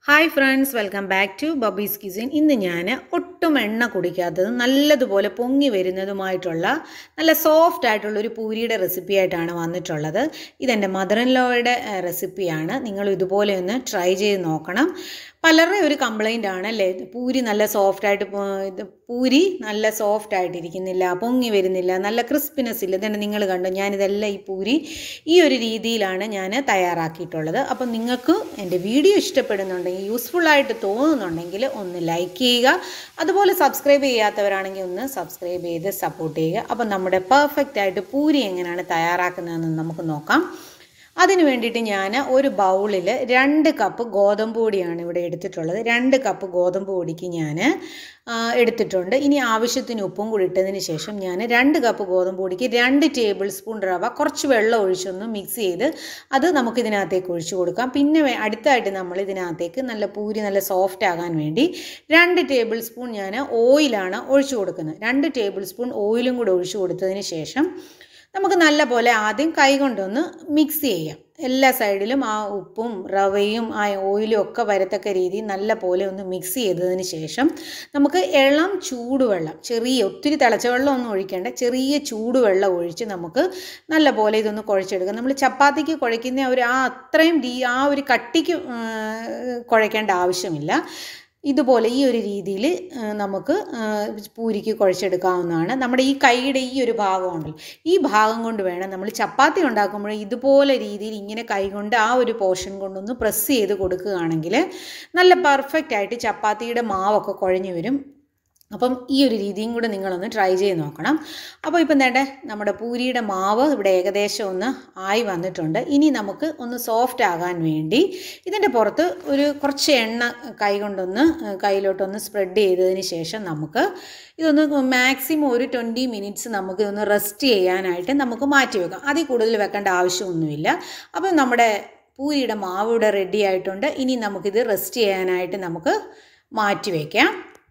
hi friends welcome back to Babi's kitchen ഇന്ന് ഞാൻ ഒട്ടും എണ്ണ കുടിക്കാത്തതും നല്ലതുപോലെ പൊങ്ങി വരുന്നതുമായിട്ടുള്ള നല്ല സോഫ്റ്റ് ആയിട്ടുള്ള ഒരു പൂരിയുടെ റെസിപ്പി ആയിട്ടാണ് വന്നിട്ടുള്ളത് ഇതെൻ്റെ മദർ ഇൻ ലോയുടെ റെസിപ്പിയാണ് നിങ്ങൾ ഇതുപോലെ ഒന്ന് ട്രൈ ചെയ്ത് നോക്കണം പലരുടെ ഒരു കംപ്ലൈൻ്റ് ആണ് അല്ലേ പൂരി നല്ല സോഫ്റ്റ് ആയിട്ട് പോ- ഇത് പൂരി നല്ല സോഫ്റ്റ് ആയിട്ടിരിക്കുന്നില്ല പൊങ്ങി വരുന്നില്ല നല്ല ക്രിസ്പിനെസ് ഇല്ല ഇതന്നെ നിങ്ങൾ കണ്ടു ഞാനിതെല്ലാം ഈ പൂരി ഈ ഒരു രീതിയിലാണ് ഞാൻ തയ്യാറാക്കിയിട്ടുള്ളത് അപ്പം നിങ്ങൾക്ക് എൻ്റെ വീഡിയോ ഇഷ്ടപ്പെടുന്നുണ്ടെങ്കിൽ യൂസ്ഫുൾ ആയിട്ട് തോന്നുന്നുണ്ടെങ്കിൽ ഒന്ന് ലൈക്ക് ചെയ്യുക അതുപോലെ സബ്സ്ക്രൈബ് ചെയ്യാത്തവരാണെങ്കിൽ ഒന്ന് സബ്സ്ക്രൈബ് ചെയ്ത് സപ്പോർട്ട് ചെയ്യുക അപ്പം നമ്മുടെ പെർഫെക്റ്റ് ആയിട്ട് പൂരി എങ്ങനെയാണ് തയ്യാറാക്കുന്നതെന്ന് നമുക്ക് നോക്കാം അതിന് വേണ്ടിയിട്ട് ഞാൻ ഒരു ബൗളിൽ രണ്ട് കപ്പ് ഗോതമ്പ് പൊടിയാണ് ഇവിടെ എടുത്തിട്ടുള്ളത് രണ്ട് കപ്പ് ഗോതമ്പ് പൊടിക്ക് ഞാൻ എടുത്തിട്ടുണ്ട് ഇനി ആവശ്യത്തിന് ഉപ്പും കൂടി ഇട്ടതിന് ശേഷം ഞാൻ രണ്ട് കപ്പ് ഗോതമ്പ് പൊടിക്ക് രണ്ട് ടേബിൾ സ്പൂൺ റവ കുറച്ച് വെള്ളം ഒഴിച്ചൊന്ന് മിക്സ് ചെയ്ത് അത് നമുക്ക് ഇതിനകത്തേക്ക് ഒഴിച്ചു കൊടുക്കാം പിന്നെ വേ- അടുത്തായിട്ട് നമ്മൾ ഇതിനകത്തേക്ക് നല്ല പൂരി നല്ല സോഫ്റ്റ് ആകാൻ വേണ്ടി രണ്ട് ടേബിൾ സ്പൂൺ ഞാൻ ഓയിലാണ് ഒഴിച്ചു കൊടുക്കുന്നത് രണ്ട് ടേബിൾ സ്പൂൺ ഓയിലും കൂടി ഒഴിച്ചു കൊടുത്തതിന് ശേഷം നമുക്ക് നല്ല പോലെ ആദ്യം കൈ കൊണ്ടൊന്ന് മിക്സ് ചെയ്യാം എല്ലാ സൈഡിലും ആ ഉപ്പും റവയും ആ ഓയിലും ഒക്കെ വരത്തക്ക രീതിയിൽ നല്ല പോലെ ഒന്ന് മിക്സ് ചെയ്തതിന് ശേഷം നമുക്ക് ഇളം ചൂടുവെള്ളം ചെറിയ ഒത്തിരി തിളച്ച വെള്ളം ഒന്നും ഒഴിക്കേണ്ട ചെറിയ ചൂടുവെള്ളം ഒഴിച്ച് നമുക്ക് നല്ല പോലെ ഇതൊന്ന് കുഴച്ചെടുക്കാം നമ്മൾ ചപ്പാത്തിക്ക് കുഴയ്ക്കുന്ന ഒരു ആ അത്രയും ഡീ ആ ഒരു കട്ടിക്ക് ആ, കുഴയ്ക്കേണ്ട ആവശ്യമില്ല ഇതുപോലെ ഈ ഒരു രീതിയിൽ നമുക്ക് ആ, പൂരിക്ക് കുഴച്ചെടുക്കാവുന്നതാണ് നമ്മുടെ ഈ കൈയുടെ ഈ ഒരു ഭാഗമുണ്ടല്ലോ ഈ ഭാഗം കൊണ്ട് വേണം നമ്മൾ ചപ്പാത്തി ഉണ്ടാക്കുമ്പോൾ ഇതുപോലെ രീതിയിൽ ഇങ്ങനെ കൈ കൊണ്ട് ആ ഒരു പോർഷൻ കൊണ്ടൊന്ന് പ്രസ് ചെയ്ത് കൊടുക്കുകയാണെങ്കിൽ നല്ല പെർഫെക്റ്റ് ആയിട്ട് ചപ്പാത്തിയുടെ മാവൊക്കെ കുഴഞ്ഞു വരും അപ്പം ഈ ഒരു രീതിയും കൂടെ നിങ്ങളൊന്ന് ട്രൈ ചെയ്ത് നോക്കണം അപ്പോൾ ഇപ്പം നേട്ടെ നമ്മുടെ പൂരിയുടെ മാവ് ഇവിടെ ഏകദേശം ഒന്ന് ആയി വന്നിട്ടുണ്ട് ഇനി നമുക്ക് ഒന്ന് സോഫ്റ്റ് ആകാൻ വേണ്ടി ഇതിൻ്റെ പുറത്ത് ഒരു കുറച്ച് എണ്ണ കൈ കൊണ്ടൊന്ന് കയ്യിലോട്ടൊന്ന് സ്പ്രെഡ് ചെയ്തതിന് ശേഷം നമുക്ക് ഇതൊന്ന് മാക്സിമം ഒരു ട്വൻറ്റി മിനിറ്റ്സ് നമുക്ക് ഇതൊന്ന് റെസ്റ്റ് ചെയ്യാനായിട്ട് നമുക്ക് മാറ്റി വെക്കാം അതിൽ കൂടുതൽ വെക്കേണ്ട ആവശ്യമൊന്നുമില്ല അപ്പം നമ്മുടെ പൂരിയുടെ മാവ് ഇവിടെ റെഡി ആയിട്ടുണ്ട് ഇനി നമുക്കിത് റെസ്റ്റ് ചെയ്യാനായിട്ട് നമുക്ക് മാറ്റി വയ്ക്കാം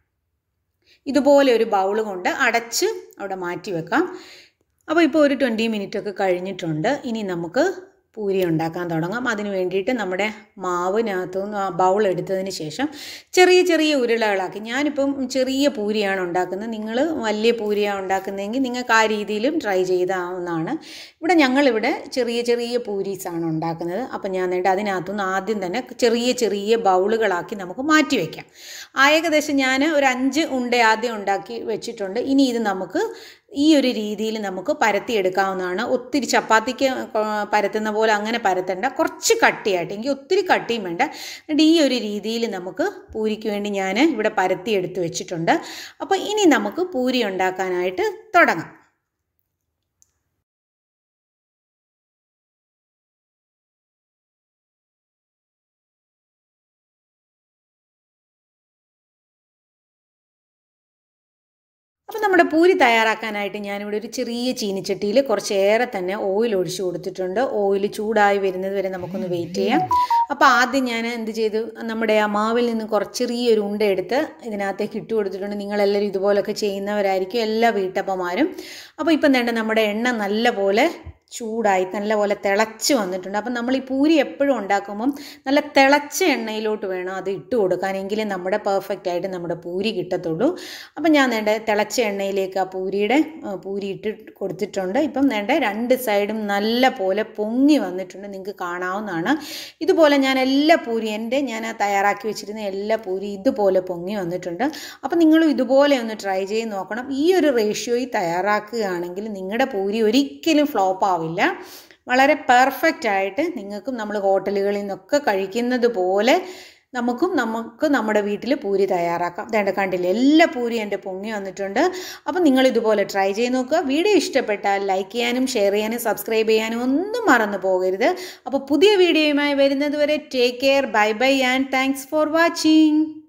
ഇതുപോലെ ഒരു ബൗൾ കൊണ്ട് അടച്ച് അവിടെ മാറ്റി വെക്കാം അപ്പോൾ ഇപ്പോൾ ഒരു ട്വൻറ്റി മിനിറ്റ് ഒക്കെ കഴിഞ്ഞിട്ടുണ്ട് ഇനി നമുക്ക് പൂരി ഉണ്ടാക്കാൻ തുടങ്ങാം അതിന് വേണ്ടിയിട്ട് നമ്മുടെ മാവിനകത്ത് നിന്ന് ആ ബൗൾ എടുത്തതിന് ശേഷം ചെറിയ ചെറിയ ഉരുളകളാക്കി ഞാനിപ്പം ചെറിയ പൂരിയാണ് ഉണ്ടാക്കുന്നത് നിങ്ങൾ വലിയ പൂരിയാണ് ഉണ്ടാക്കുന്നതെങ്കിൽ നിങ്ങൾക്ക് ആ രീതിയിലും ട്രൈ ചെയ്താവുന്നതാണ് ഇവിടെ ഞങ്ങളിവിടെ ചെറിയ ചെറിയ പൂരീസാണ് ഉണ്ടാക്കുന്നത് അപ്പം ഞാൻ നേട്ട് അതിനകത്തുനിന്ന് ആദ്യം തന്നെ ചെറിയ ചെറിയ ബൗളുകളാക്കി നമുക്ക് മാറ്റി വയ്ക്കാം ആ ഏകദേശം ഞാൻ ഒരു അഞ്ച് ഉണ്ട ആദ്യം ഉണ്ടാക്കി വെച്ചിട്ടുണ്ട് ഇനി ഇത് നമുക്ക് ഈ ഒരു രീതിയിൽ നമുക്ക് പരത്തിയെടുക്കാവുന്നതാണ് ഒത്തിരി ചപ്പാത്തിക്ക് കൊ- പരത്തുന്ന പോലെ അങ്ങനെ പരത്തണ്ട കുറച്ച് കട്ടിയായിട്ട് എനിക്ക് ഒത്തിരി കട്ടിയും വേണ്ട എന്നിട്ട് ഈ ഒരു രീതിയിൽ നമുക്ക് പൂരിക്ക് വേണ്ടി ഞാൻ ഇവിടെ പരത്തി എടുത്ത് വെച്ചിട്ടുണ്ട് അപ്പോൾ ഇനി നമുക്ക് പൂരി ഉണ്ടാക്കാനായിട്ട് തുടങ്ങാം അപ്പോൾ നമ്മുടെ പൂരി തയ്യാറാക്കാനായിട്ട് ഞാനിവിടെ ഒരു ചെറിയ ചീനിച്ചട്ടിയിൽ കുറച്ചേറെ തന്നെ ഓയിൽ ഒഴിച്ചു കൊടുത്തിട്ടുണ്ട് ഓയിൽ ചൂടായി വരുന്നത് വരെ നമുക്കൊന്ന് വെയിറ്റ് ചെയ്യാം അപ്പോൾ ആദ്യം ഞാൻ എന്ത് ചെയ്തു നമ്മുടെ ആ മാവിൽ നിന്ന് കുറച്ച് ചെറിയൊരു ഉണ്ട എടുത്ത് ഇതിനകത്തേക്ക് ഇട്ട് കൊടുത്തിട്ടുണ്ട് നിങ്ങളെല്ലാവരും ഇതുപോലൊക്കെ ചെയ്യുന്നവരായിരിക്കും എല്ലാ വീട്ടമ്മമാരും അപ്പോൾ ഇപ്പം വേണ്ട നമ്മുടെ എണ്ണ നല്ല പോലെ ചൂടായി നല്ലപോലെ തിളച്ച് വന്നിട്ടുണ്ട് അപ്പം നമ്മൾ ഈ പൂരി എപ്പോഴും ഉണ്ടാക്കുമ്പം നല്ല തിളച്ച എണ്ണയിലോട്ട് വേണം അത് ഇട്ട് കൊടുക്കാൻ എങ്കിലേ നമ്മുടെ പെർഫെക്റ്റ് ആയിട്ട് നമ്മുടെ പൂരി കിട്ടത്തുള്ളൂ അപ്പം ഞാൻ വേണ്ട തിളച്ച എണ്ണയിലേക്ക് ആ പൂരിയുടെ ആ, പൂരി ഇട്ട് കൊടുത്തിട്ടുണ്ട് ഇപ്പം വേണ്ട രണ്ട് സൈഡും നല്ല പോലെ പൊങ്ങി വന്നിട്ടുണ്ട് നിങ്ങൾക്ക് കാണാവുന്നതാണ് ഇതുപോലെ ഞാൻ എല്ലാ പൂരി എൻ്റെ ഞാൻ ആ തയ്യാറാക്കി വെച്ചിരുന്ന എല്ലാ പൂരി ഇതുപോലെ പൊങ്ങി വന്നിട്ടുണ്ട് അപ്പം നിങ്ങളും ഇതുപോലെ ഒന്ന് ട്രൈ ചെയ്ത് നോക്കണം ഈ ഒരു റേഷ്യോയിൽ തയ്യാറാക്കുകയാണെങ്കിൽ നിങ്ങളുടെ പൂരി ഒരിക്കലും ഫ്ലോപ്പ് ആവില്ല വളരെ പെർഫെക്റ്റ് ആയിട്ട് നിങ്ങൾക്കും നമ്മൾ ഹോട്ടലുകളിൽ നിന്നൊക്കെ കഴിക്കുന്നത് പോലെ നമുക്കും നമുക്ക് നമ്മുടെ വീട്ടിൽ പൂരി തയ്യാറാക്കാം വേണ്ട കണ്ടില്ലേ എല്ലാ പൂരി എൻ്റെ പൊങ്ങി വന്നിട്ടുണ്ട് അപ്പം നിങ്ങൾ ഇതുപോലെ ട്രൈ ചെയ്ത് നോക്കുക വീഡിയോ ഇഷ്ടപ്പെട്ടാൽ ലൈക്ക് ചെയ്യാനും ഷെയർ ചെയ്യാനും സബ്സ്ക്രൈബ് ചെയ്യാനും ഒന്നും മറന്നു പോകരുത് അപ്പോൾ പുതിയ വീഡിയോയുമായി വരുന്നത് വരെ take care bye bye and thanks for watching